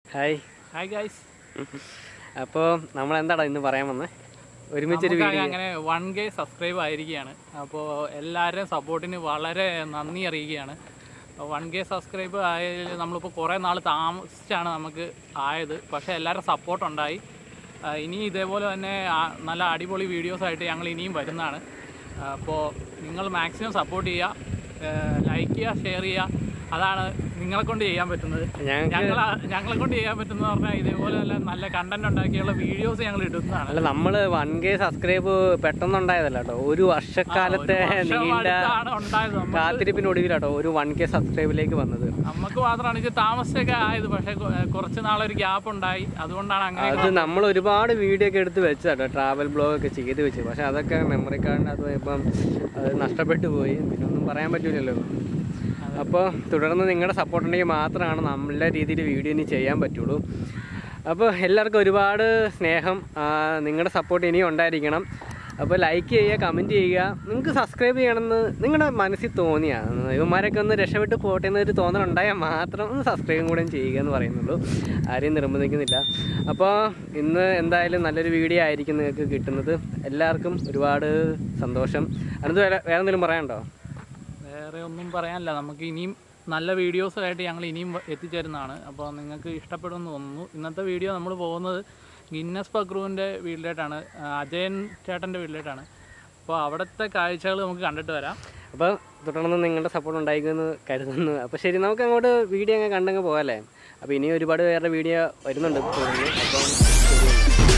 Hi hi guys അപ്പോൾ നമ്മൾ എന്താടാ ഇന്ന് പറയാൻ വന്നേ ഒരുമിച്ചൊരു വീഡിയോ അങ്ങനെ വൺ കെ സബ്സ്ക്രൈബ് ആയിരിക്കുകയാണ് അപ്പോൾ എല്ലാവരുടെയും സപ്പോർട്ടിന് വളരെ നന്ദി അറിയിക്കുകയാണ് വൺ കെ സബ്സ്ക്രൈബ് ആയതിൽ നമ്മളിപ്പോൾ കുറേ നാൾ താമസിച്ചാണ് നമുക്ക് ആയത് പക്ഷേ എല്ലാവരും സപ്പോർട്ട് ഉണ്ടായി ആ, ഇനി ഇതേപോലെ തന്നെ ആ, നല്ല അടിപൊളി വീഡിയോസ് ആയിട്ട് ഞങ്ങൾ ഇനിയും വരുന്നതാണ് അപ്പോൾ നിങ്ങൾ മാക്സിമം സപ്പോർട്ട് ചെയ്യുക ലൈക്ക് ചെയ്യുക ഷെയർ ചെയ്യുക അതാണ് നിങ്ങളെ കൊണ്ട് ചെയ്യാൻ പറ്റുന്നത് ഞങ്ങൾക്ക് ഞങ്ങൾ ഞങ്ങളെ കൊണ്ട് ചെയ്യാൻ പറ്റുന്ന പറഞ്ഞാൽ ഇതേപോലെ നല്ല നല്ല കണ്ടന്റ് ഉണ്ടാക്കിയുള്ള വീഡിയോസ് ഞങ്ങൾ ഇടുന്നതാണ് അല്ല നമ്മൾ വൺ കെ സബ്സ്ക്രൈബ് പെട്ടെന്നുണ്ടായതല്ല കേട്ടോ ഒരു വർഷക്കാലത്തെ നീണ്ട അടുത്താണ് ഉണ്ടായത് നമ്മ- കാത്തിരിപ്പിനൊടുവിലാട്ടോ ഒരു വൺ കെ സബ്സ്ക്രൈബിലേക്ക് വന്നത് നമുക്ക് മാത്രമാണ് ഇത് താമസിച്ചൊക്കെ ആയത് പക്ഷെ കൊ- കുറച്ച് നാളൊരു ഗ്യാപ്പ് ഉണ്ടായി അതുകൊണ്ടാണ് അങ്ങനെ അത് നമ്മൾ ഒരുപാട് വീഡിയോ ഒക്കെ എടുത്ത് വെച്ചതാട്ടോ ട്രാവൽ ബ്ലോഗ് ഒക്കെ ചെയ്ത് വെച്ച് പക്ഷെ അതൊക്കെ മെമ്മറി കാർഡിൻ്റെ അത് ഇപ്പം അത് നഷ്ടപ്പെട്ടു പോയി പിന്നെ ഒന്നും പറയാൻ പറ്റൂലല്ലോ അപ്പോൾ തുടർന്ന് നിങ്ങളുടെ സപ്പോർട്ട് ഉണ്ടെങ്കിൽ മാത്രമാണ് നമ്മളുടെ രീതിയിൽ വീഡിയോ ഇനി ചെയ്യാൻ പറ്റുള്ളൂ അപ്പോൾ എല്ലാവർക്കും ഒരുപാട് സ്നേഹം ആ, നിങ്ങളുടെ സപ്പോർട്ട് ഇനിയും ഉണ്ടായിരിക്കണം അപ്പോൾ ലൈക്ക് ചെയ്യുക കമൻറ്റ് ചെയ്യുക നിങ്ങൾക്ക് സബ്സ്ക്രൈബ് ചെയ്യണമെന്ന് നിങ്ങളുടെ മനസ്സിൽ തോന്നിയാണ് ഇവന്മാരൊക്കെ ഒന്ന് രക്ഷപ്പെട്ട് പോട്ടെ എന്നൊരു തോന്നലുണ്ടായാൽ മാത്രം ഒന്ന് സബ്സ്ക്രൈബും കൂടെ ചെയ്യുക എന്ന് പറയുന്നുള്ളൂ ആരെയും നിർബന്ധിക്കുന്നില്ല അപ്പോൾ ഇന്ന് എന്തായാലും നല്ലൊരു വീഡിയോ ആയിരിക്കും നിങ്ങൾക്ക് കിട്ടുന്നത് എല്ലാവർക്കും ഒരുപാട് സന്തോഷം അതിനകത്ത് വേറെ വേറെ എന്തെങ്കിലും പറയാനുണ്ടോ വേറെ ഒന്നും പറയാനില്ല നമുക്ക് ഇനിയും നല്ല വീഡിയോസായിട്ട് ഞങ്ങൾ ഇനിയും വ- എത്തിച്ചേരുന്നതാണ് അപ്പോൾ നിങ്ങൾക്ക് ഇഷ്ടപ്പെടുമെന്ന് തോന്നുന്നു ഇന്നത്തെ വീഡിയോ നമ്മൾ പോകുന്നത് ഗിന്നസ് പക്രുവിൻ്റെ വീട്ടിലേട്ടാണ് ആ, അജയൻ ചേട്ടൻ്റെ വീട്ടിലേട്ടാണ് അപ്പോൾ അവിടുത്തെ കാഴ്ചകൾ നമുക്ക് കണ്ടിട്ട് വരാം അപ്പോൾ തുടർന്ന് നിങ്ങളുടെ സപ്പോർട്ട് ഉണ്ടായിരിക്കുമെന്ന് കരുതുന്നു അപ്പോൾ ശരി നമുക്ക് അങ്ങോട്ട് വീഡിയോ അങ്ങ് കണ്ടങ്ങ് പോകാമല്ലേ അപ്പോൾ ഇനി ഒരുപാട് വേറെ വീഡിയോ വരുന്നുണ്ട് തുടർന്ന് അപ്പം ശരി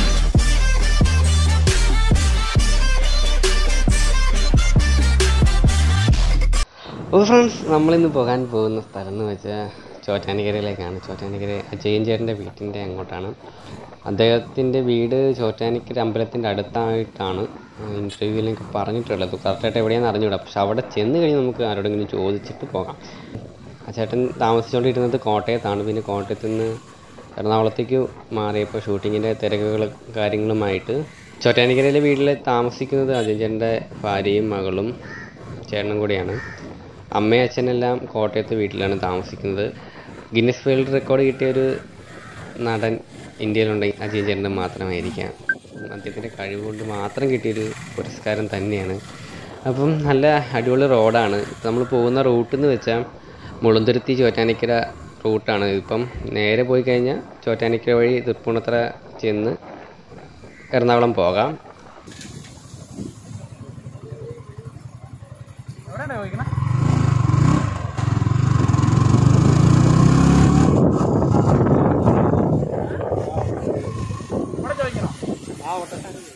അപ്പോൾ ഫ്രണ്ട്സ് നമ്മളിന്ന് പോകാൻ പോകുന്ന സ്ഥലം എന്ന് വെച്ചാൽ ചോറ്റാനിക്കരയിലേക്കാണ് ചോറ്റാനിക്കര അജയൻ ചേട്ടൻ്റെ വീട്ടിൻ്റെ അങ്ങോട്ടാണ് അദ്ദേഹത്തിൻ്റെ വീട് ചോറ്റാനിക്കര അമ്പലത്തിൻ്റെ അടുത്തായിട്ടാണ് ഇൻ്റർവ്യൂവിലൊക്കെ പറഞ്ഞിട്ടുള്ളത് കറക്റ്റായിട്ട് എവിടെയാണെന്ന് അറിഞ്ഞൂടാ പക്ഷെ അവിടെ ചെന്ന് കഴിഞ്ഞ് നമുക്ക് ആരോടെങ്കിലും ചോദിച്ചിട്ട് പോകാം ആ ചേട്ടൻ താമസിച്ചുകൊണ്ടിരുന്നത് കോട്ടയത്താണ് പിന്നെ കോട്ടയത്ത് നിന്ന് എറണാകുളത്തേക്ക് മാറിയപ്പോൾ ഷൂട്ടിങ്ങിൻ്റെ തിരക്കുകളും കാര്യങ്ങളുമായിട്ട് ചോറ്റാനിക്കരയിലെ വീട്ടിൽ താമസിക്കുന്നത് അജയൻ ചേട്ടൻ്റെ ഭാര്യയും മകളും ചേട്ടനും കൂടിയാണ് അമ്മയും അച്ഛനെല്ലാം കോട്ടയത്തെ വീട്ടിലാണ് താമസിക്കുന്നത് ഗിന്നസ് വേൾഡ് റെക്കോർഡ് കിട്ടിയ ഒരു നടൻ ഇന്ത്യയിലുണ്ടെങ്കിൽ അജയൻ ചേട്ടൻ മാത്രമായിരിക്കാം അദ്ദേഹത്തിൻ്റെ കഴിവ് കൊണ്ട് മാത്രം കിട്ടിയൊരു പുരസ്കാരം തന്നെയാണ് അപ്പം നല്ല അടിപൊളി റോഡാണ് നമ്മൾ പോകുന്ന റൂട്ട് എന്ന് വെച്ചാൽ മുളുന്തുരുത്തി ചോറ്റാനിക്കര റൂട്ടാണ് ഇപ്പം നേരെ പോയി കഴിഞ്ഞാൽ ചോറ്റാനിക്കര വഴി തൃപ്പൂണിത്തറ ചെന്ന് എറണാകുളം പോകാം എവിടെയാണ് ചോദിക്കണം ഇവിടെ ചോദിക്കണം ആ ഓട്ടോ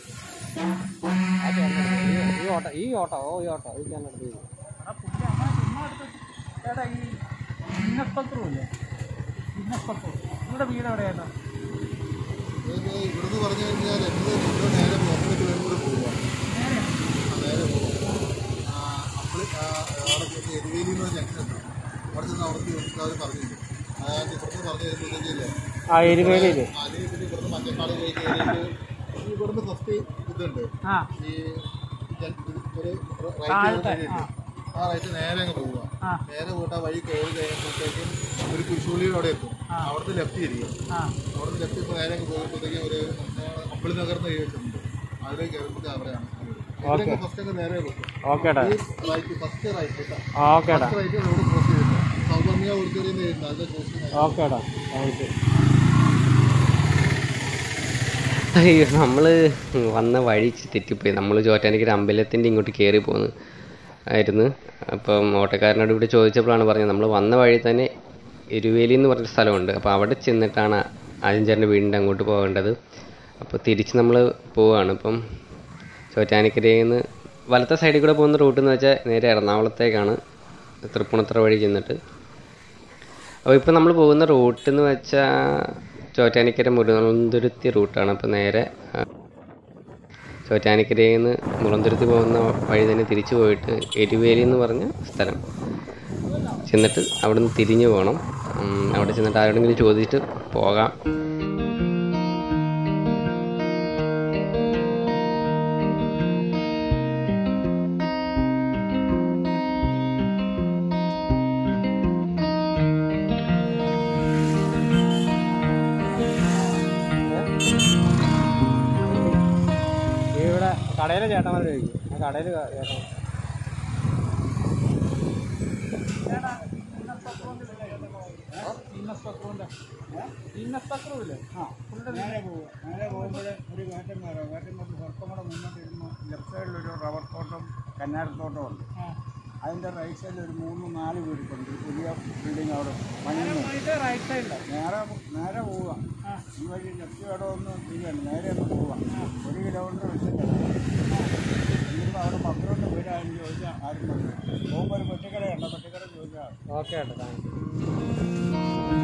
ഈ ഓട്ടോ ഈ ഓട്ടോ ഓ ഈ ഓട്ടോ ഈ ചേട്ടൻ്റെ ആ പുള്ളി അങ്ങനെ ചുമ്മാ എടുത്ത് എടാ ഈ ഗിന്നസ് പക്രു ഇല്ലേ ഗിന്നസ് പക്രു നിങ്ങളുടെ വീട് എവിടെയായിരുന്നു ഇത് ഇവിടുന്ന് പറഞ്ഞു കഴിഞ്ഞാൽ എന്ത് നിങ്ങൾ നേരെ പോകുന്നത് വേറെ പോവുക നേരെ പോകും അപ്പോൾ അവിടെ ചെന്ന് എരുവേലി എന്ന് പറഞ്ഞ ജംഗ്ഷൻ ഉണ്ട് അവിടെ ചെന്ന് അവർക്ക് അവർ പറഞ്ഞിട്ടുണ്ട് ആ ഇവിടുന്ന് പറഞ്ഞു തരുമ്പോഴത്തേക്കില്ലേ ആ എരുമേലിയില്ലേ അല്ലെങ്കിൽ പിന്നെ ഇവിടുന്ന് മഞ്ഞക്കാട് പോയി കയറിയിട്ട് ഈ ഇവിടുന്ന് ഫസ്റ്റ് ഇതുണ്ട് ആ ഈ ജൻ- ഒരു താഴത്തെ, റൈറ്റ് ആ. ആ റൈറ്റ് നേരെ അങ്ങ് പോവുക ആ. നേരെ പോയിട്ട് ആ വഴി കയറി കഴിയുമ്പോഴത്തേക്കും ഒരു കുരിശുപള്ളിയുടെ അവിടെ എത്തും ആ. അവിടുത്തെ ലെഫ്റ്റ് തിരിയും ആ അവിടുന്ന് ലെഫ്റ്റ് ഇപ്പോൾ നേരെ അങ്ങ് പോകുമ്പോഴത്തേക്കും ഒരു അമ്പളി നഗർ എന്ന് എഴുതിയിട്ടുണ്ട് അതിലേക്ക് കയറുമ്പോൾ അവിടെയാണ് ഇതിലേക്ക് ഫസ്റ്റ് അങ്ങ് നേരെ പോകും ഓക്കേടാ ഈ റൈറ്റ് ഫസ്റ്റ് റൈറ്റ് കേട്ടോ ഓക്കേടാ ഫസ്റ്റ് റൈറ്റ് റോഡ് ക്രോസ് ചെയ്തിട്ട് സൗകര്യ ഓഡിറ്റോറിയം എഴുതുന്നത് അതിന്റെ ക്രോസ് ചെയ്ത് ഓക്കേടാ താങ്ക് യു അയ്യോ നമ്മൾ വന്ന വഴി ഇച്ചിരി തെറ്റിപ്പോയി നമ്മൾ ചോറ്റാനിക്കര അമ്പലത്തിൻ്റെ ഇങ്ങോട്ട് കയറി പോന്ന് ആയിരുന്നു അപ്പം ഓട്ടക്കാരനോട് ഇവിടെ ചോദിച്ചപ്പോഴാണ് പറഞ്ഞത് നമ്മൾ വന്ന വഴി തന്നെ എരുവേലി എന്ന് പറഞ്ഞൊരു സ്ഥലമുണ്ട് അപ്പോൾ അവിടെ ചെന്നിട്ടാണ് ആര്യഞ്ചേട്ടൻ്റെ വീടിൻ്റെ അങ്ങോട്ട് പോകേണ്ടത് അപ്പോൾ തിരിച്ച് നമ്മൾ പോവുകയാണ് ഇപ്പം ചോറ്റാനിക്കരയിൽ നിന്ന് വലത്തെ സൈഡിൽ കൂടെ പോകുന്ന റൂട്ട് എന്ന് വെച്ചാൽ നേരെ എറണാകുളത്തേക്കാണ് തൃപ്പൂണിത്തറ വഴി ചെന്നിട്ട് അപ്പോൾ ഇപ്പോൾ നമ്മൾ പോകുന്ന റൂട്ട് എന്ന് വെച്ചാൽ ചോറ്റാനിക്കര മുളന്തുരുത്തി റൂട്ടാണ് അപ്പോൾ നേരെ ആ, ചോറ്റാനിക്കരയിൽ നിന്ന് മുളന്തുരുത്തി പോകുന്ന വഴി തന്നെ തിരിച്ചു പോയിട്ട് എരുവേലി എന്ന് പറഞ്ഞ സ്ഥലം ചെന്നിട്ട് അവിടെ നിന്ന് തിരിഞ്ഞു പോകണം ഉം, അവിടെ ചെന്നിട്ട് ആരോടെങ്കിലും ചോദിച്ചിട്ട് പോകാം കടയിലെ ചേട്ടന്മാരോട് ചോദിക്കും ഞാൻ കടയിൽ ചേട്ടൻ നേരെ പോകും നേരെ പോകുമ്പോൾ ഒരു കയറ്റം കയറാം കയറ്റം കയറി കുറച്ചും കൂടെ മുന്നോട്ട് ഇരുന്ന് ലെഫ്റ്റ് സൈഡിലൊരു റബ്ബർ തോട്ടം കന്നാരത്തോട്ടം ഉണ്ട് അതിൻ്റെ റൈറ്റ് സൈഡിൽ ഒരു മൂന്ന് നാല് വീടുണ്ട് ഒരു പുതിയ ബിൽഡിംഗ് അവിടെ പണിയുന്നു റൈറ്റ് സൈഡിലാണ് നേരെ നേരെ പോവുക ഈ വഴി ലെഫ്റ്റ് കടം ഒന്ന് തിരിയാണ് നേരെ ഒന്ന് പോവുക ഒരു കിലോമീറ്റർ വെച്ചിട്ടാണ് എന്നിട്ട് അവിടെ പന്ത്രണ്ട് വീടാണെന്ന് ചോദിച്ചാൽ ആരും പറഞ്ഞു പോകുമ്പോൾ ഒരു പെട്ടിക്കടയുണ്ട് പെട്ടിക്കട ചോദിച്ചാൽ ഓക്കെ ഏട്ടാ താങ്ക് യു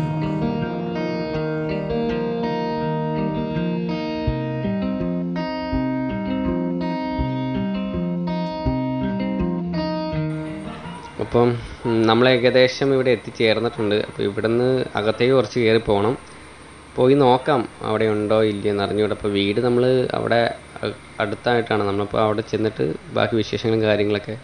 അപ്പം ഉം, നമ്മൾ ഏകദേശം ഇവിടെ എത്തിച്ചേർന്നിട്ടുണ്ട് അപ്പോൾ ഇവിടുന്ന് അകത്തേക്ക് കുറച്ച് കയറി പോകണം പോയി നോക്കാം അവിടെ ഉണ്ടോ ഇല്ലയെന്ന് അറിഞ്ഞൂടെ അപ്പോൾ വീട് നമ്മൾ അവിടെ അ- അടുത്തായിട്ടാണ് നമ്മളിപ്പോൾ അവിടെ ചെന്നിട്ട് ബാക്കി വിശേഷങ്ങളും കാര്യങ്ങളൊക്കെ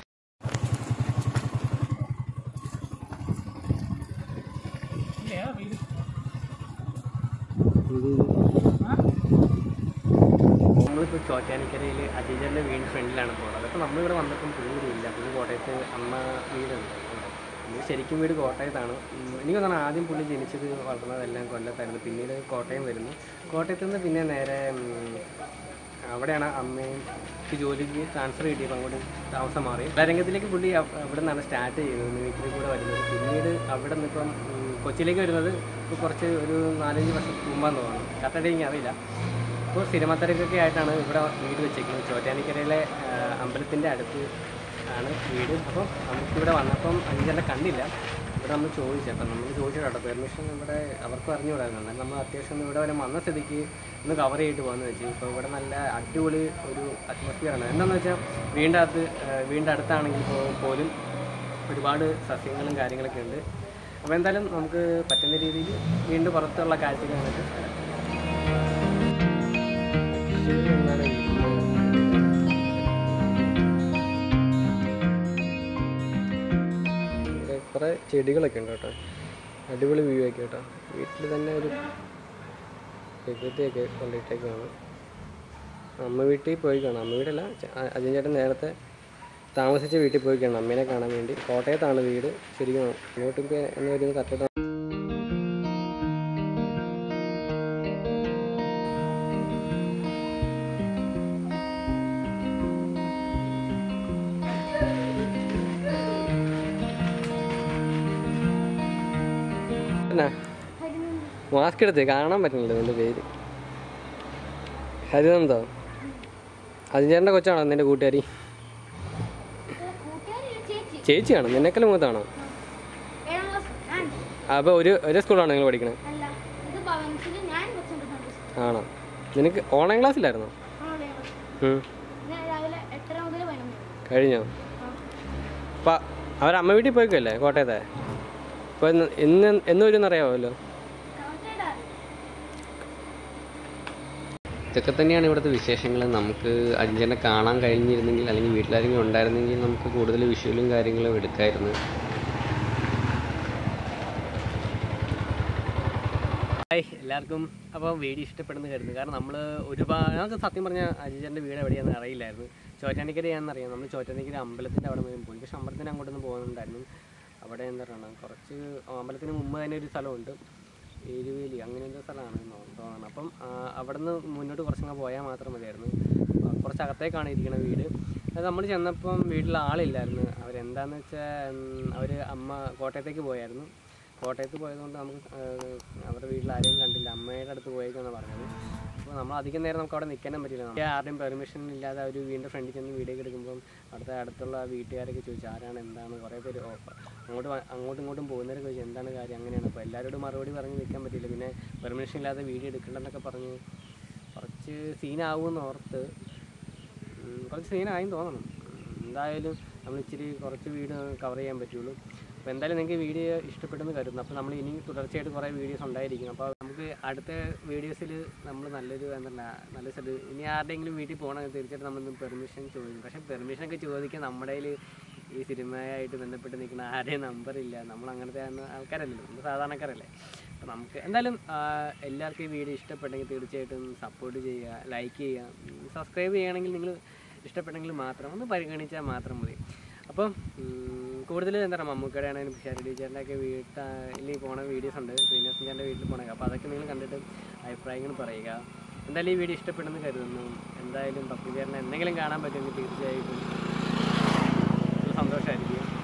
നമ്മളിപ്പോൾ ചോറ്റാനിക്കരയിൽ അജീജറിൻ്റെ വീടിൻ്റെ ഫ്രണ്ടിലാണ് പോകുന്നത് അപ്പോൾ നമ്മളിവിടെ വന്നപ്പം പുള്ളിയില്ല പുള്ളി കോട്ടയത്ത് അമ്മ വീടുണ്ട് പുള്ളി ശരിക്കും വീട് കോട്ടയത്താണ് ഉം, എനിക്ക് തോന്നുന്നു ആദ്യം പുള്ളി ജനിച്ചത് വളർന്നതെല്ലാം കൊല്ലത്തായിരുന്നു പിന്നീട് കോട്ടയം വരുന്നു കോട്ടയത്ത് നിന്ന് പിന്നെ നേരെ ഉം, അവിടെയാണ് അമ്മയും എനിക്ക് ജോലിക്ക് ട്രാൻസ്ഫർ കിട്ടിയപ്പോൾ അങ്ങോട്ട് താമസം മാറി കലാരംഗത്തിലേക്ക് പുള്ളി അവ- അവിടെ നിന്നാണ് സ്റ്റാർട്ട് ചെയ്യുന്നത് മിമിക്രി കൂടെ വരുന്നത് പിന്നീട് അവിടെ നിന്ന് ഇപ്പം ഉം, കൊച്ചിയിലേക്ക് വരുന്നത് ഇപ്പോൾ കുറച്ച് ഒരു നാലഞ്ച് വർഷം മുമ്പാന്ന് തോന്നുന്നു കറക്റ്റായിട്ട് എനിക്ക് അറിയില്ല ഇപ്പോൾ സിനിമത്തിരക്കൊക്കെ ആയിട്ടാണ് ഇവിടെ വീട് വെച്ചേക്കുന്നത് ചോറ്റാനിക്കരയിലെ ആ, അമ്പലത്തിൻ്റെ അടുത്ത് ആണ് വീട് അപ്പം നമുക്കിവിടെ വന്നപ്പം അഞ്ചെണ്ണം കണ്ടില്ല ഇവിടെ നമ്മൾ ചോദിച്ചു അപ്പം നമ്മൾ ചോദിച്ചു കേട്ടോ പെർമിഷൻ ഇവിടെ അവർക്ക് അറിഞ്ഞുകൂടായിരുന്നു എന്നാൽ നമ്മൾ അത്യാവശ്യം ഒന്ന് ഇവിടെ വരെ വന്ന സ്ഥിതിക്ക് ഒന്ന് കവർ ചെയ്തിട്ട് പോകാമെന്ന് വെച്ചു ഇപ്പോൾ ഇവിടെ നല്ല അടിപൊളി ഒരു അറ്റ്മോസ്ഫിയറാണ് എന്താണെന്ന് വെച്ചാൽ വീടിൻ്റെ അകത്ത് ആ, വീടിൻ്റെ അടുത്താണെങ്കിൽ പോ- പോലും ഒരുപാട് സസ്യങ്ങളും കാര്യങ്ങളൊക്കെ ഉണ്ട് അപ്പോൾ എന്തായാലും നമുക്ക് പറ്റുന്ന രീതിയിൽ വീണ്ടും പുറത്തുള്ള കാഴ്ചകൾ കണ്ടിട്ട് വരാം. ശിവഗംഗാടെ വീട്ടില് ഇവിടെ കുറേ ചെടികളൊക്കെ ഉണ്ട് കേട്ടോ അടിപൊളി വ്യൂ ഒക്കെ കേട്ടോ വീട്ടിൽ തന്നെ ഒരു പ്രകൃതിയൊക്കെ കൊണ്ടിട്ടേക്കാണ് അമ്മ വീട്ടിൽ പോയി കാണാം അമ്മ വീടല്ല ചെ- അ- അജയൻ ചേട്ടൻ നേരത്തെ താമസിച്ച വീട്ടിൽ പോയി കാണാം അമ്മേനെ കാണാൻ വേണ്ടി കോട്ടയത്താണ് വീട് ശരിക്കും ഇങ്ങോട്ടും ഇപ്പോൾ എന്ന് വരുന്നത് കറക്റ്റ് എന്നാ മാസ്ക് എടുത്ത് കാണാൻ പറ്റുന്നില്ല നിന്റെ പേര് ഹരിനന്ദോ അതിൻ്റെ കൊച്ചാണോ നിന്റെ കൂട്ടുകാരി ചേച്ചിയാണോ നിന്നെക്കാളും മൂത്താണോ ഏഴാം ക്ലാസ് ഞാൻ അപ്പോൾ ഒരു ഒരേ സ്കൂളാണോ നിങ്ങൾ പഠിക്കണത് അല്ല ഇത് ഭവൻസിൽ ഞാൻ കൊച്ചുണ്ട് ആണോ നിനക്ക് ഓൺലൈൻ ക്ലാസ്സിലായിരുന്നോ ഉം. ഞാൻ രാവിലെ എട്ടര മുതൽ പതിനൊന്ന് കഴിഞ്ഞോ അപ്പം അവരമ്മ വീട്ടിൽ പോയിക്കല്ലേ കോട്ടയത്തെ അപ്പോൾ ഇന്ന് ഇന്ന് എന്ന് വരും അറിയാമല്ലോ കറക്റ്റായിട്ട് ഇതൊക്കെ തന്നെയാണ് ഇവിടുത്തെ വിശേഷങ്ങൾ നമുക്ക് അഞ്ചെണ്ണെ കാണാൻ കഴിഞ്ഞിരുന്നെങ്കിൽ അല്ലെങ്കിൽ വീട്ടിലാരെങ്കിലും ഉണ്ടായിരുന്നെങ്കിൽ നമുക്ക് കൂടുതൽ വിഷ്വലും കാര്യങ്ങളും എടുക്കായിരുന്നു ഹായ് എല്ലാവർക്കും അപ്പോൾ വീഡിയോ ഇഷ്ടപ്പെടുന്നു കരുതുന്നു കാരണം നമ്മൾ ഒരുപാട് നമുക്ക് സത്യം പറഞ്ഞാൽ അജിജൻ്റെ വീട് എവിടെയാണെന്ന് അറിയില്ലായിരുന്നു ചോറ്റാനിക്കരയാണെന്ന് അറിയാം നമ്മൾ ചോറ്റാനിക്കര അമ്പലത്തിൻ്റെ അവിടെ വരെ പോയി പക്ഷേ അമ്പലത്തിന് അങ്ങോട്ടൊന്നും പോകുന്നുണ്ടായിരുന്നു അവിടെ എന്താ പറയുക കുറച്ച് അമ്പലത്തിന് മുമ്പ് തന്നെ ഒരു സ്ഥലമുണ്ട് എരുവേലി അങ്ങനെ എന്തോ സ്ഥലമാണ് തോന്നുന്നത് അപ്പം ആ, അവിടുന്ന് മുന്നോട്ട് കുറച്ചങ്ങ് പോയാൽ മാത്രം മതിയായിരുന്നു ആ, കുറച്ച് അകത്തേക്കാണ് ഇരിക്കുന്ന വീട് അത് നമ്മൾ ചെന്നപ്പം വീട്ടിൽ ആളില്ലായിരുന്നു അവരെന്താന്ന് വെച്ചാൽ അവർ അമ്മ കോട്ടയത്തേക്ക് പോയായിരുന്നു കോട്ടയത്ത് പോയതുകൊണ്ട് നമുക്ക് ആ, അവരുടെ വീട്ടിൽ ആരെയും കണ്ടില്ല അമ്മയുടെ അടുത്ത് പോയേക്കാണ് പറഞ്ഞത് അപ്പോൾ നമ്മൾ അധികം നേരം നമുക്ക് അവിടെ നിൽക്കാനും പറ്റില്ല നമുക്ക് ആരുടെയും പെർമിഷൻ ഇല്ലാതെ ഒരു വീടിൻ്റെ ഫ്രണ്ടിൽ ചെന്ന് വീഡിയോ എടുക്കുമ്പം അവിടുത്തെ അടുത്തുള്ള വീട്ടുകാരൊക്കെ ചോദിച്ചു ആരാണ് എന്താണ് കുറേ പേര് ഓ, അങ്ങോട്ട് വ- അങ്ങോട്ടും ഇങ്ങോട്ടും പോകുന്നവരൊക്കെ ചോദിച്ചു എന്താണ് കാര്യം അങ്ങനെയാണ് അപ്പോൾ എല്ലാവരോടും മറുപടി പറഞ്ഞ് നിൽക്കാൻ പറ്റില്ല പിന്നെ പെർമിഷൻ ഇല്ലാതെ വീഡിയോ എടുക്കണ്ടെന്നൊക്കെ പറഞ്ഞ് കുറച്ച് സീനാവുമെന്ന് ഓർത്ത് ഉം, കുറച്ച് സീനായും തോന്നണം ഉം, എന്തായാലും നമ്മൾ ഇച്ചിരി കുറച്ച് വീഡിയോ കവർ ചെയ്യാൻ പറ്റുള്ളൂ അപ്പോൾ എന്തായാലും നിങ്ങൾക്ക് വീഡിയോ ഇഷ്ടപ്പെട്ടെന്ന് കരുതുന്നു അപ്പോൾ നമ്മൾ ഇനി തുടർച്ചയായിട്ട് കുറേ വീഡിയോസ് ഉണ്ടായിരിക്കും അപ്പോൾ നമുക്ക് അടുത്ത വീഡിയോസിൽ നമ്മൾ നല്ലൊരു എന്താ നല്ല സ്ഥലത്ത് ഇനി ആരുടെയെങ്കിലും വീട്ടിൽ പോകണമെങ്കിൽ തീർച്ചയായിട്ടും നമ്മൾ പെർമിഷൻ ചോദിക്കും പക്ഷേ പെർമിഷനൊക്കെ ചോദിക്കാൻ നമ്മുടെ കയ്യിൽ ഈ സിനിമയായിട്ട് ബന്ധപ്പെട്ട് നിൽക്കുന്ന ആരുടെയും നമ്പറില്ല നമ്മൾ അങ്ങനത്തെ ആൾക്കാ- ആൾക്കാരല്ലല്ലോ നമ്മൾ സാധാരണക്കാരല്ലേ അപ്പോൾ നമുക്ക് എന്തായാലും ആ, എല്ലാവർക്കും ഈ വീഡിയോ ഇഷ്ടപ്പെട്ടെങ്കിൽ തീർച്ചയായിട്ടും സപ്പോർട്ട് ചെയ്യുക ലൈക്ക് ചെയ്യുക സബ്സ്ക്രൈബ് ചെയ്യുകയാണെങ്കിൽ നിങ്ങൾ ഇഷ്ടപ്പെട്ടെങ്കിൽ മാത്രം ഒന്ന് പരിഗണിച്ചാൽ മാത്രം മതി അപ്പം കൂടുതൽ എന്താ പറയുക മമ്മൂക്കയുടെ ആണെങ്കിലും ഷാരടി ചേട്ടൻ്റെ ഒക്കെ വീട്ടിൽ പോണ വീഡിയോസ് ഉണ്ട് ശ്രീനിവാസൻ ചേട്ടൻ്റെ വീട്ടിൽ പോണ അപ്പോൾ അതൊക്കെ നിങ്ങൾ കണ്ടിട്ട് അഭിപ്രായങ്ങൾ പറയുക എന്തായാലും ഈ വീഡിയോ ഇഷ്ടപ്പെടുമെന്ന് കരുതുന്നു എന്തായാലും പപ്പു ചേട്ടനെ എന്തെങ്കിലും കാണാൻ പറ്റുമെങ്കിൽ തീർച്ചയായിട്ടും ഒരു സന്തോഷമായിരിക്കും